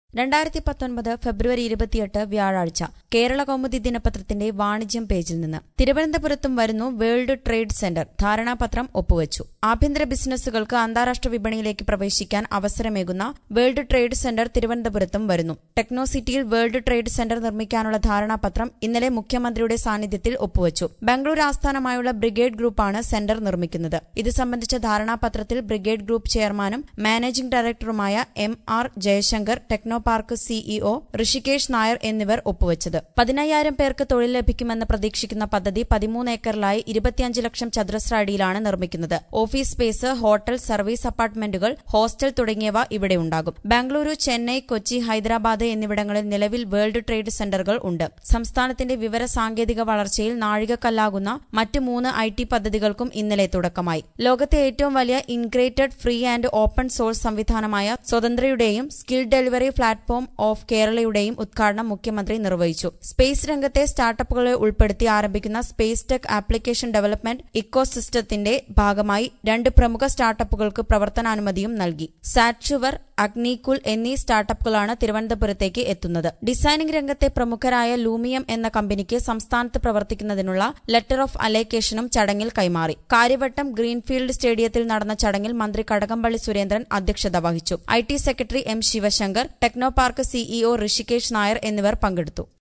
രണ്ടായിരത്തി പത്തൊൻപത് ഫെബ്രുവരി ഇരുപത്തിയെട്ട് വ്യാഴാഴ്ച കേരള കൗമുദി ദിനപത്രത്തിന്റെ വാണിജ്യം പേജിൽ നിന്ന് തിരുവനന്തപുരത്തും വരുന്നു വേൾഡ് ട്രേഡ് സെന്റർ ധാരണാപത്രം ഒപ്പുവച്ചു ആഭ്യന്തര ബിസിനസ്സുകൾക്ക് അന്താരാഷ്ട്ര വിപണിയിലേക്ക് പ്രവേശിക്കാൻ അവസരമേകുന്ന വേൾഡ് ട്രേഡ് സെന്റർ തിരുവനന്തപുരത്തും വരുന്നു ടെക്നോ സിറ്റിയിൽ വേൾഡ് ട്രേഡ് സെന്റർ നിർമ്മിക്കാനുള്ള ധാരണാപത്രം ഇന്നലെ മുഖ്യമന്ത്രിയുടെ സാന്നിധ്യത്തിൽ ഒപ്പുവച്ചു ബംഗളൂരു ആസ്ഥാനമായുള്ള ബ്രിഗേഡ് ഗ്രൂപ്പാണ് സെന്റർ നിർമ്മിക്കുന്നത് ഇത് സംബന്ധിച്ച ധാരണാപത്രത്തിൽ ബ്രിഗേഡ് ഗ്രൂപ്പ് ചെയർമാനും മാനേജിംഗ് ഡയറക്ടറുമായ M R Jayashankar techno park CEO Rishikesh Nair എന്നിവർ ഒപ്പുവച്ചത് പതിനയ്യായിരം പേർക്ക് തൊഴിൽ ലഭിക്കുമെന്ന് പ്രതീക്ഷിക്കുന്ന പദ്ധതി പതിമൂന്ന് ഏക്കറിലായി ഇരുപത്തിയഞ്ച് ലക്ഷം ചതുരശ്ര അടിയിലാണ് നിർമ്മിക്കുന്നത് ഓഫീസ് സ്പേസ് ഹോട്ടൽ സർവീസ് അപ്പാർട്ട്മെന്റുകൾ ഹോസ്റ്റൽ തുടങ്ങിയവ ഇവിടെ ഉണ്ടാകും ബാംഗ്ലൂരു ചെന്നൈ കൊച്ചി ഹൈദരാബാദ് എന്നിവിടങ്ങളിൽ നിലവിൽ വേൾഡ് ട്രേഡ് സെന്ററുകൾ ഉണ്ട് സംസ്ഥാനത്തിന്റെ വിവര സാങ്കേതിക വളർച്ചയിൽ നാഴികക്കല്ലാകുന്ന മറ്റ് മൂന്ന് ഐ ടി പദ്ധതികൾക്കും ഇന്നലെ തുടക്കമായി ലോകത്തെ ഏറ്റവും വലിയ integrated free and open source സംവിധാനമായ സ്വതന്ത്രയുടെയും സ്കിൽ ഡെലിവറി പ്ലാറ്റ്ഫോം ഓഫ് കേരളയുടെയും ഉദ്ഘാടനം മുഖ്യമന്ത്രി നിർവഹിച്ചു സ്പേസ് രംഗത്തെ സ്റ്റാർട്ടപ്പുകളെ ഉൾപ്പെടുത്തി ആരംഭിക്കുന്ന സ്പേസ് ടെക് ആപ്ലിക്കേഷൻ ഡെവലപ്മെന്റ് ഇക്കോസിസ്റ്റത്തിന്റെ ഭാഗമായി രണ്ട് പ്രമുഖ സ്റ്റാർട്ടപ്പുകൾക്ക് പ്രവർത്തനാനുമതിയും നൽകി സാറ്റ്ഷുവർ അഗ്നികുൽ എന്നീ സ്റ്റാർട്ടപ്പുകളാണ് തിരുവനന്തപുരത്തേക്ക് എത്തുന്നത് ഡിസൈനിംഗ് രംഗത്തെ പ്രമുഖരായ ലൂമിയം എന്ന കമ്പനിക്ക് സംസ്ഥാനത്ത് പ്രവർത്തിക്കുന്നതിനുള്ള ലെറ്റർ ഓഫ് അലേക്കേഷനും ചടങ്ങിൽ കൈമാറി കാര്യവട്ടം ഗ്രീൻഫീൽഡ് സ്റ്റേഡിയത്തിൽ നടന്ന ചടങ്ങിൽ മന്ത്രി കടകംപള്ളി സുരേന്ദ്രൻ അധ്യക്ഷത വഹിച്ചു I T secretary M Sivasankar techno park CEO Rishikesh Nair എന്നിവർ പങ്കെടുത്തു